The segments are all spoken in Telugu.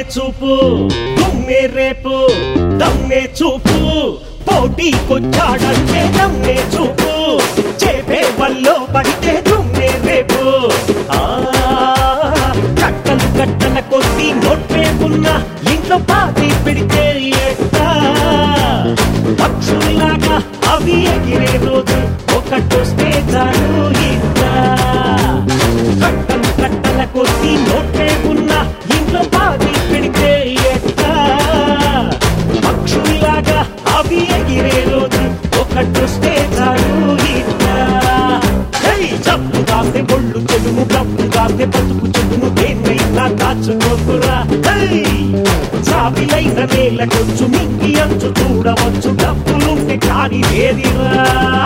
చూపు దుమ్మే రేపు దమ్మే చూపు పోటీకొచ్చాడంటే దమ్మే చూపు చేపే వల్లో పడితే దుమ్మే రేపు ఆ కట్టలు కట్టల కొద్ది నోట్లేకున్నా ఇంట్లో పాతి పెడితే ఎట్టా పక్షుల్లాగా అవి ఎగిరే రోజు ఒకటొస్తే చాలు ఇట్లా కట్టలు కట్టల కొద్ది నోట్లే ఉన్నా ఇంట్లో పాతి పెడితే ఎట్టా పక్షుల్లాగా అవి ఎగిరే రోజు ఒకటొస్తే చాలు ఇట్లా హే, జబ్బు కాస్తే ఒళ్ళు చెడును డబ్బు కాస్తే బతుకు చెడును దేన్నైనా దాచుకోకురా హే, చావిలైన నేలకొచ్చు మింగి అంచు చూడవచ్చు డబ్బులుంటే కాని వేదిరా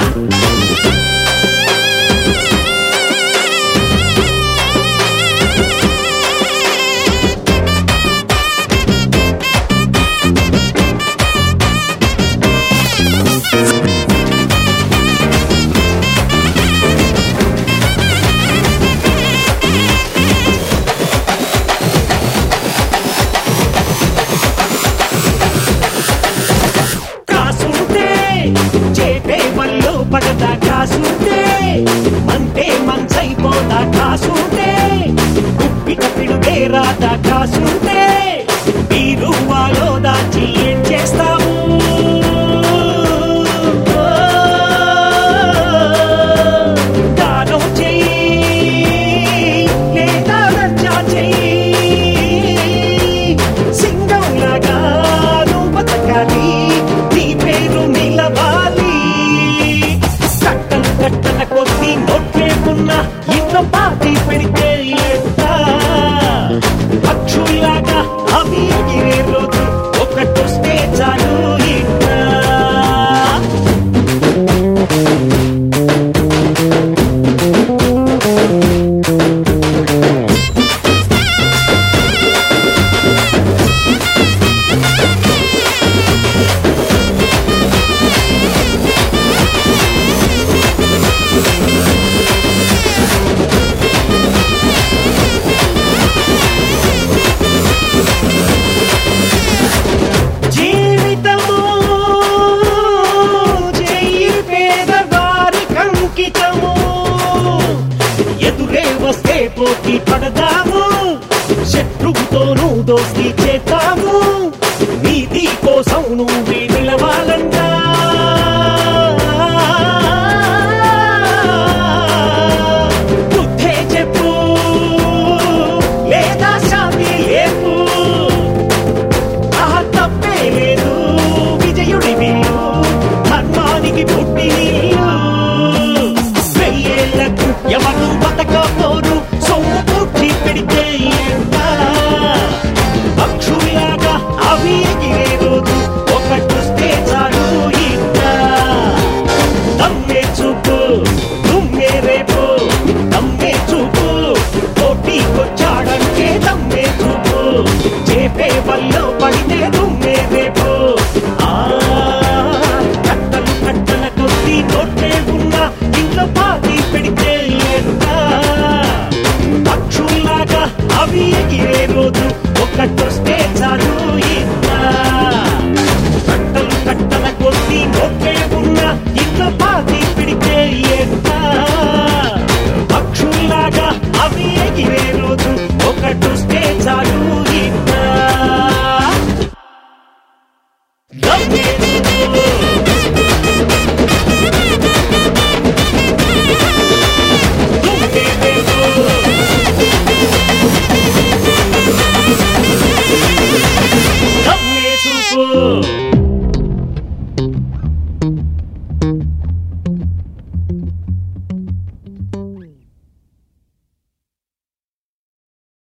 కాసుంటే చేపే వల్లో పడదా కాసుంటే మంటే మంచైపోదా కాసుంటే ఉప్పిట పిడుగే రాదా కాసుంటే బీరువాలో దాచి ఏం చేస్తాము దానం చెయ్యి లేదా రచ్చా చెయ్యి సింగంలాగా నువ్వు బతకాలి నీ పేరు నిలవాలి కట్టలు కట్టల కొద్ది నోట్లేకున్నా ఇంట్లో పాతి పెడితే ఎట్టా పక్షుల్లాగా అవి ఎగిరే రోజు ఒకటొస్తే చాలు ఇట్టా జీవితము చెయ్యి పేదవారి కంకితము ఎదురే వస్తే పోటీ పడదాము శత్రువుతోనూ దోస్తి చేద్దాము నీతి కోసం నువ్వే నిలవాలంటా బుద్ధే చెప్పు లేదా శాంతి లేపు ఆ తప్పే లేదు విజయుడి వీరు ధర్మానికి పుట్టి వెయ్యేళ్లకు ఎవరు బతకపోరు సొమ్ము పుట్టి పెడితే ఎంత పక్షుల్లాగా అవి ఎగిరే రోజు ఒకటొస్తే చాలు ఇంత దమ్మే చూపు దుమ్మే రేపు దమ్మే చూపు పోటీకొచ్చాడంటే దమ్మే చూపు చేపే వల్లో పడితే దుమ్మే రేపు ఆ కట్టలు కట్టల కొద్ది నోట్లే ఉన్నా ఇంట్లో పాతి పెడితే ఎంత పక్షుల్లాగా అవి ఎగిరే రోజు ఒకటొస్తే